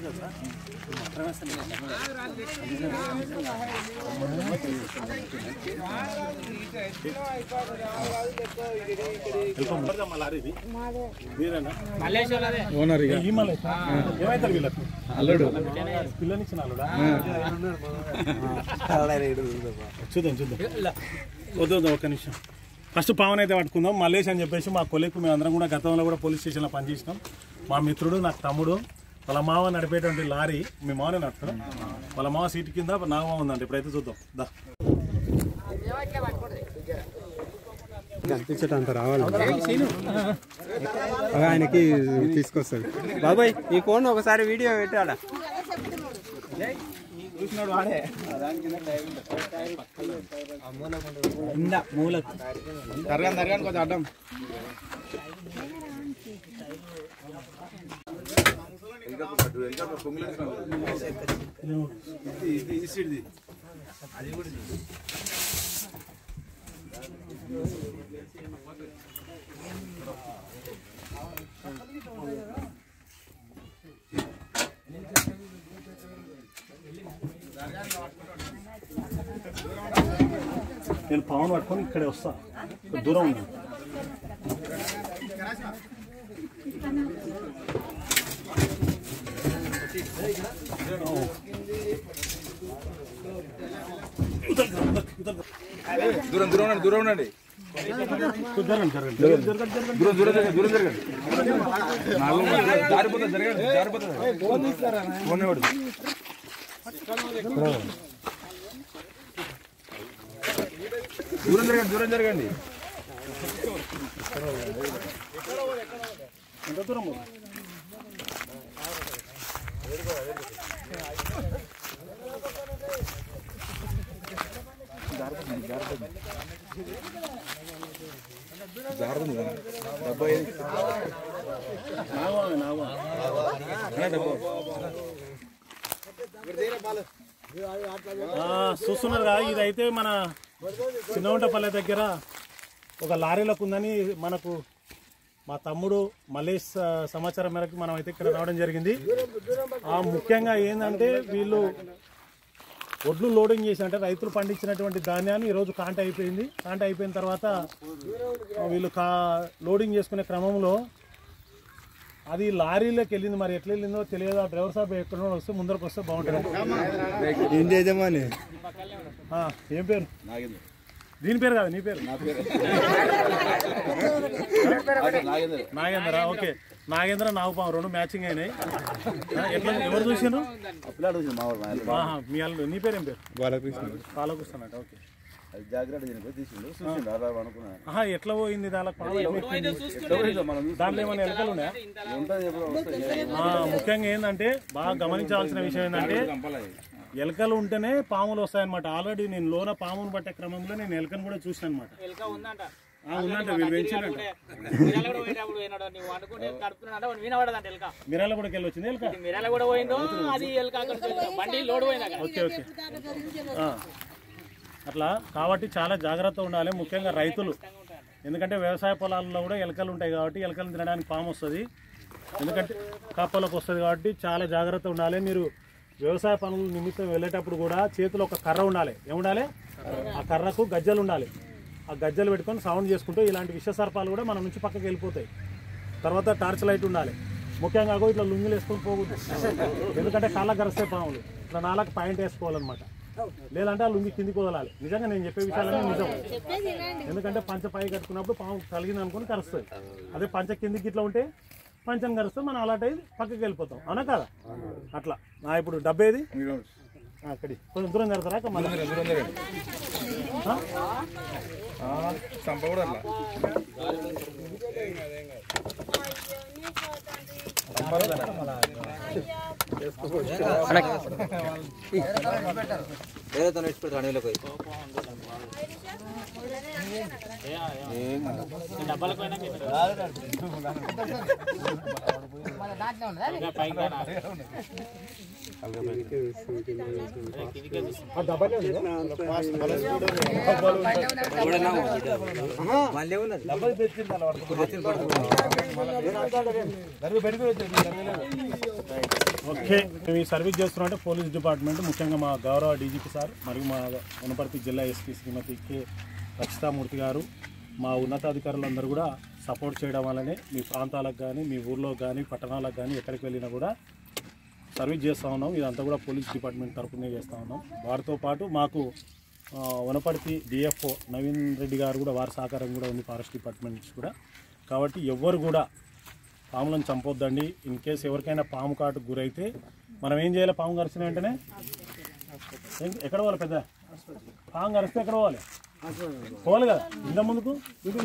Owner ఇక ఏమైతారు వీళ్ళకు అల్లుడు పిల్లనిచ్చిన అల్లుడా చూద్దాం చూద్దాం వద్దు వద్దు ఒక్క నిమిషం ఫస్ట్ పావన్ అయితే పట్టుకుందాం మల్లేష్ అని చెప్పేసి మా కొలీకు మేము అందరం కూడా గతంలో కూడా పోలీస్ స్టేషన్లో పనిచేసినాం మా మిత్రుడు నాకు తమ్ముడు వాళ్ళ మామ నడిపేటువంటి లారీ మీ మావనే నడుపుతాం వాళ్ళ మామ సీటు కింద నాగమావ ఉందండి ఇప్పుడైతే చూద్దాం దా కనిపించటంత రావాలి ఆయనకి తీసుకొస్తుంది బాబాయ్ ఈ ఫోన్ ఒకసారి వీడియో పెట్టాడా జరగని జరగని కొంచెం అడ్డం నేను పవన్ పట్టుకొని ఇక్కడే వస్తా దూరం ఉంది దూరం దూరం ఉండండి దూరం ఉండండి జరగండి జరగండి జరగండి జరగండి దూరం దూరం జరగండి దూరం జరగండి నాలుగు మంది జారిపోతుంది జరగండి జారిపోతుంది ఫోన్ ఇవ్వడు దూరం జరగండి దూరం జరగండి ఎంత దూరం ఉంది? జారుతుంది కదా. డబ్బా ఏది? నాగవా, నాగవా. ఏ డబ్బా ఆ, చూస్తున్నారు కదా ఇదైతే మన చిన్నగుంటపల్లె దగ్గర ఒక లారీలకు ఉందని మనకు మా తమ్ముడు మల్లేష్ ఆ, సమాచారం మేరకు మనం అయితే ఇక్కడ రావడం జరిగింది ఆ ముఖ్యంగా ఏంటంటే వీళ్ళు ఒడ్లు లోడింగ్ చేసి అంటే రైతులు పండించినటువంటి ధాన్యాన్ని ఈరోజు కాంట అయిపోయింది కాంట అయిపోయిన తర్వాత ఆ, వీళ్ళు కా లోడింగ్ చేసుకునే క్రమంలో అది లారీలోకి వెళ్ళింది మరి ఎట్లా వెళ్ళిందో తెలియదు ఆ డ్రైవర్ సాబ్ ఎక్కడ వస్తే ముందరకు వస్తే బాగుంటుంది ఏం చేద్దామని ఆ, ఏం పేరు నాగేంద్ర దీని పేరు కాదు నీ పేరు నాగేంద్ర నాగేంద్ర ఓకే నాగేంద్ర నాగపాం రెండు మ్యాచింగ్ అయినాయి ఆ, ఎట్లా ఎవరు చూసాను పిల్లాడు వచ్చింది మా వాడు ఆహా, మీ అల్లుడు నీ పేరు ఏం పేరు బాలకృష్ణ పాలకృష్ణ ఓకే అది జాగ్రత్త తినిపోయి తీసిండు చూసిండు అలా అనుకున్నాను ఆహా ఎట్లా పోయింది దాని పాము ఎట్లా ఎక్కింది? మనం దాంట్లో ఏమైనా ఎలకలు ఉన్నాయా ఉంటుంది ఎప్పుడు వస్తాయి ఆ, ముఖ్యంగా ఏంటంటే బాగా గమనించాల్సిన విషయం ఏంటంటే కంపలు ఎలకలు ఉంటేనే పాములు వస్తాయన్నమాట ఆల్రెడీ నేను లోన పామును పట్టే క్రమంలో నేను ఎలకను కూడా చూసాను అనమాట ఎలుక ఉందంట ఉందంట వీళ్ళు పెంచారంట మిరాల కూడా పోయేటప్పుడు పోయినాడు నువ్వు అనుకుంటే నడుపుతున్నాడు వాడు వినబడదంట ఎలుక మిరాల కూడా వెళ్ళి వచ్చింది ఎలక మిరాల కూడా పోయిందో అది ఎలుక అక్కడ నుంచి బండి లోడ్ పోయింది అక్కడ ఓకే ఓకే ఆ. అట్లా కాబట్టి చాలా జాగ్రత్త ఉండాలి ముఖ్యంగా రైతులు ఎందుకంటే వ్యవసాయ పొలాల్లో కూడా ఎలకలు ఉంటాయి కాబట్టి ఎలకలు తినడానికి పాము వస్తుంది ఎందుకంటే కప్పలకు వస్తుంది కాబట్టి చాలా జాగ్రత్త ఉండాలి మీరు వ్యవసాయ పనుల నిమిత్తం వెళ్ళేటప్పుడు కూడా చేతిలో ఒక కర్ర ఉండాలి ఏముండాలి ఆ కర్రకు గజ్జలు ఉండాలి ఆ గజ్జలు పెట్టుకొని సౌండ్ చేసుకుంటూ ఇలాంటి విష సర్పాలు కూడా మన నుంచి పక్కకి వెళ్ళిపోతాయి తర్వాత టార్చ్ లైట్ ఉండాలి ముఖ్యంగా కూడా ఇట్లా లుంగిలు వేసుకొని పోకూడదు ఎందుకంటే కాళ్ళకు గరిస్తే పాములు ఇట్లా నాలకు పాయింట్ వేసుకోవాలన్నమాట లేదంటే ఆ లుంగి కిందికి వదలాలి నిజంగా నేను చెప్పే విషయాలన్నీ నిజం ఎందుకంటే పంచ పై కట్టుకున్నప్పుడు పాము కలిగింది అనుకుని కరుస్తుంది అదే పంచ కిందికి ఇట్లా ఉంటే పంచం కరిస్తే మనం అలాంటి అయ్యి పక్కకి వెళ్ళిపోతాం అవునా కదా అట్లా నా ఇప్పుడు డబ్బేది ఆ, అక్కడి కొంచెం దూరం జరుగుతారా అక్క మళ్ళీ దూరం జరగండి చంప కూడా అట్లా డబ్బాలకు పోయినా పైకి పోయినా ఓకే మేము ఈ సర్వీస్ చేస్తున్నాం అంటే పోలీస్ డిపార్ట్మెంట్ ముఖ్యంగా మా గౌరవ డీజీపీ సార్ మరియు మా వనపర్తి జిల్లా ఎస్పీ శ్రీమతి కె రక్షితామూర్తి గారు మా ఉన్నతాధికారులందరూ కూడా సపోర్ట్ చేయడం వల్లనే మీ ప్రాంతాలకు కానీ మీ ఊర్లో కానీ పట్టణాలకు కానీ ఎక్కడికి వెళ్ళినా కూడా సర్వీస్ చేస్తూ ఉన్నాం ఇదంతా కూడా పోలీస్ డిపార్ట్మెంట్ తరఫునే చేస్తూ ఉన్నాం వారితో పాటు మాకు ఆ, వనపర్తి డిఎఫ్ఓ నవీన్ రెడ్డి గారు కూడా వారి సహకారం కూడా ఉంది ఫారెస్ట్ డిపార్ట్మెంట్ నుంచి కూడా కాబట్టి ఎవ్వరు కూడా పాములను చంపొద్దండి ఇన్ కేసు ఎవరికైనా పాము కాటుకు గురైతే మనం ఏం చేయాలి పాము కరిచిన వెంటనే ఎం- ఎక్కడ పోవాలి పెద్ద పాము కరిస్తే ఎక్కడ పోవాలి పోవాలి కదా ఇంత ముందుకు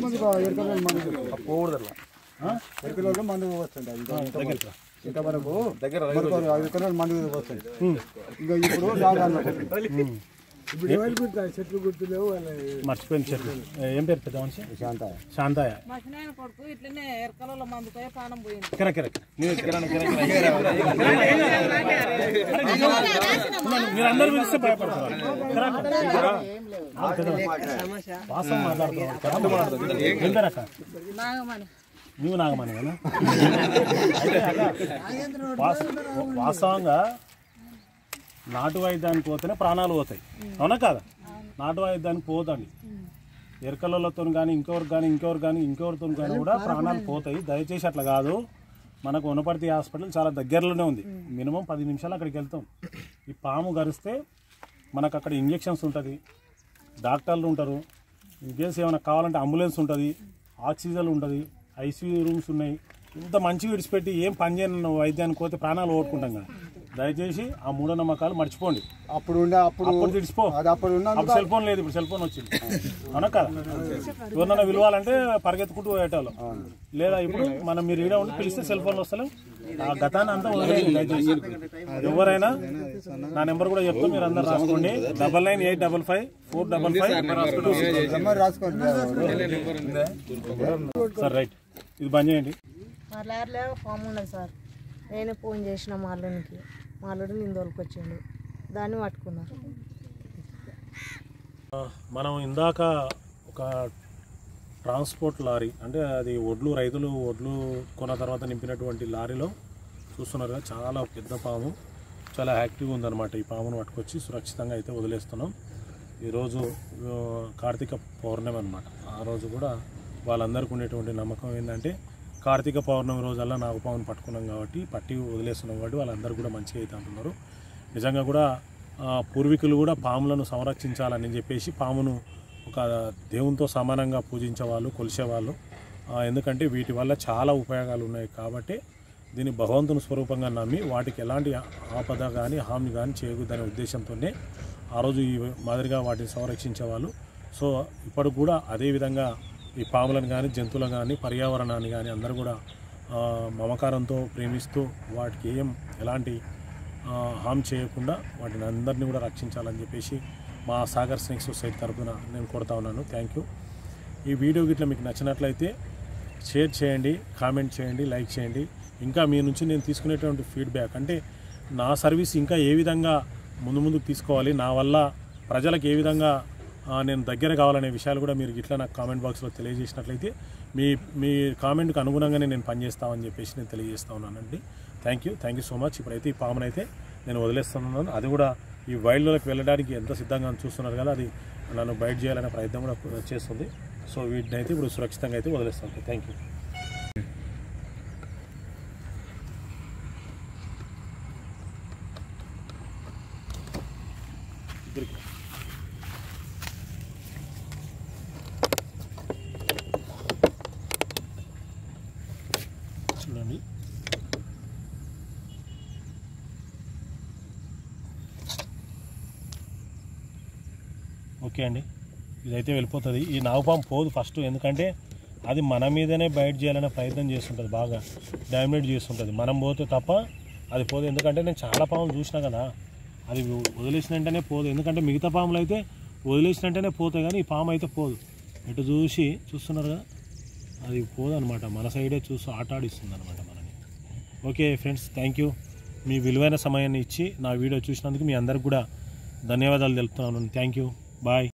పోకూడదు ఆ? ఎరుకలలో మందు వస్తుంది దగ్గరికి రా. ఇంతవరకు దగ్గర మరొక ఐదు ఎకరాలు మందు వస్తుంది ఇంకా ఇప్పుడు లాగా ఇప్పుడు చెట్లు గుర్తులేవు మర్చిపోయింది చెట్లు ఏం పేరు పెద్ద మనిషి శాంత శాంతాయ మా చిన్న కొడుకు ఇట్లనే ఎరకలలో మందుకోయే ప్రాణం పోయింది కిర కిర కిర. మీరు అందరూ పిలిస్తే భయపడతారు కిర కిర. ఆ, పెద్ద మనిషి. వాసం మాట్లాడుతున్నాడు ఏం పేరు అక్క నాగమని నువ్వు నాగమని కదా అయితే అక్క వాస్- వాస్తవంగా నాటు వైద్యానికి పోతేనే ప్రాణాలు పోతాయి అవునా కాదా నాటు వైద్యానికి పోతండి ఎరకలతో కానీ ఇంకెవరు కానీ ఇంకెవరు కానీ ఇంకెవరితో కానీ కూడా ప్రాణాలు పోతాయి దయచేసి అట్లా కాదు మనకు వనపర్తి హాస్పిటల్ చాలా దగ్గరలోనే ఉంది మినిమం పది నిమిషాలు అక్కడికి వెళ్తాం ఈ పాము గరిస్తే మనకు అక్కడ ఇంజెక్షన్స్ ఉంటుంది డాక్టర్లు ఉంటారు ఇన్కేస్ ఏమైనా కావాలంటే అంబులెన్స్ ఉంటుంది ఆక్సిజన్ ఉంటుంది ఐసీయూ రూమ్స్ ఉన్నాయి ఇంత మంచిగా విడిచిపెట్టి ఏం పని చేయని వైద్యానికి పోతే ప్రాణాలు ఓడుకుంటాం కదా దయచేసి ఆ మూఢనమ్మకాలు మర్చిపోండి అప్పుడు ఉండే అప్పుడు అప్పుడు విడిచిపో అది అప్పుడు ఉన్న అప్పుడు సెల్ ఫోన్ లేదు ఇప్పుడు సెల్ ఫోన్ వచ్చింది అవునా కదా ఎవరన్నా విలువాలంటే పరిగెత్తుకుంటూ పోయేటోళ్ళం లేదా ఇప్పుడు మనం మీరు ఈడ ఉండి పిలిస్తే సెల్ ఫోన్ వస్తలేం ఆ గతాన్ని అంతా వదిలేయండి దయచేసి ఎవరైనా నా నెంబర్ కూడా చెప్తా మీరు అందరు రాసుకోండి double nine eight double five four double five number రాసుకోండి సార్ రైట్ ఇది బంద్ చేయండి మా లారీలో ఫామ్ ఉన్నది సార్ నేనే ఫోన్ చేసిన మా అల్లునికి మా అల్లుడు నేను దొరికొచ్చిండు దాన్ని పట్టుకున్నారు మనం ఇందాక ఒక ట్రాన్స్పోర్ట్ లారీ అంటే అది ఒడ్లు రైతులు ఒడ్లు కొన్న తర్వాత నింపినటువంటి లారీలో చూస్తున్నారు కదా చాలా పెద్ద పాము చాలా యాక్టివ్గా ఉందన్నమాట ఈ పామును పట్టుకొచ్చి సురక్షితంగా అయితే వదిలేస్తున్నాం ఈరోజు ఆ, కార్తీక పౌర్ణమి అనమాట ఆ రోజు కూడా వాళ్ళందరికీ ఉండేటువంటి నమ్మకం ఏంటంటే కార్తీక పౌర్ణమి రోజల్లా నాగపామును పట్టుకున్నాం కాబట్టి పట్టి వదిలేస్తున్నాం కాబట్టి వాళ్ళందరూ కూడా మంచిగా అయితే అంటున్నారు నిజంగా కూడా ఆ, పూర్వీకులు కూడా పాములను సంరక్షించాలని చెప్పేసి పామును ఒక దేవునితో సమానంగా పూజించేవాళ్ళు కొలిసేవాళ్ళు ఆ, ఎందుకంటే వీటి వల్ల చాలా ఉపయోగాలు ఉన్నాయి కాబట్టి దీన్ని భగవంతుని స్వరూపంగా నమ్మి వాటికి ఎలాంటి ఆపద కానీ హాని కానీ చేయకూడదనే ఉద్దేశంతోనే ఆ రోజు ఈ మాదిరిగా వాటిని సంరక్షించేవాళ్ళు సో ఇప్పుడు కూడా అదే విధంగా ఈ పాములను కానీ జంతువులను కానీ పర్యావరణాన్ని కానీ అందరూ కూడా ఆ, మమకారంతో ప్రేమిస్తూ వాటికి ఏం ఎలాంటి ఆ, హామ్ చేయకుండా వాటిని అందరినీ కూడా రక్షించాలని చెప్పేసి మా సాగర్ స్నేక్ సొసైటీ తరఫున నేను కొడతా ఉన్నాను థ్యాంక్ యూ ఈ వీడియో గిట్ల మీకు నచ్చినట్లయితే షేర్ చేయండి కామెంట్ చేయండి లైక్ చేయండి ఇంకా మీ నుంచి నేను తీసుకునేటువంటి ఫీడ్బ్యాక్ అంటే నా సర్వీస్ ఇంకా ఏ విధంగా ముందు ముందుకు తీసుకోవాలి నా వల్ల ప్రజలకు ఏ విధంగా ఆ, నేను దగ్గర కావాలనే విషయాలు కూడా మీరు ఇట్లా నాకు కామెంట్ బాక్స్లో తెలియజేసినట్లయితే మీ మీ కామెంట్కి అనుగుణంగానే నేను పనిచేస్తామని చెప్పేసి నేను తెలియజేస్తా ఉన్నానండి thank you thank you so much ఇప్పుడైతే ఈ పామునైతే నేను వదిలేస్తున్నాను అది కూడా ఈ వైల్డ్లోకి వెళ్ళడానికి ఎంత సిద్ధంగా చూస్తున్నారు కదా అది నన్ను బయట చేయాలనే ప్రయత్నం కూడా చేస్తుంది సో వీటిని అయితే ఇప్పుడు సురక్షితంగా అయితే వదిలేస్తాను థ్యాంక్ యూ ఇద్దరికి చూడండి ఓకే అండి ఇదైతే వెళ్ళిపోతుంది ఈ నాగపాము పోదు ఫస్ట్ ఎందుకంటే అది మన మీదనే బయట చేయాలనే ప్రయత్నం చేస్తుంటుంది బాగా డామినేట్ చేస్తుంటుంది మనం పోతే తప్ప అది పోదు ఎందుకంటే నేను చాలా పాములు చూసినా కదా అది వదిలేసిన వెంటనే పోదు ఎందుకంటే మిగతా పాములు అయితే వదిలేసిన వెంటనే పోతాయి కానీ ఈ పాము అయితే పోదు ఇటు చూసి చూస్తున్నారు కదా అది పోదనమాట మన సైడే చూసి ఆట ఆడిస్తుంది అనమాట మనని ఓకే ఫ్రెండ్స్ థ్యాంక్ యూ మీ విలువైన సమయాన్ని ఇచ్చి నా వీడియో చూసినందుకు మీ అందరికి కూడా ధన్యవాదాలు తెలుపుతున్నాను థ్యాంక్ యూ బాయ్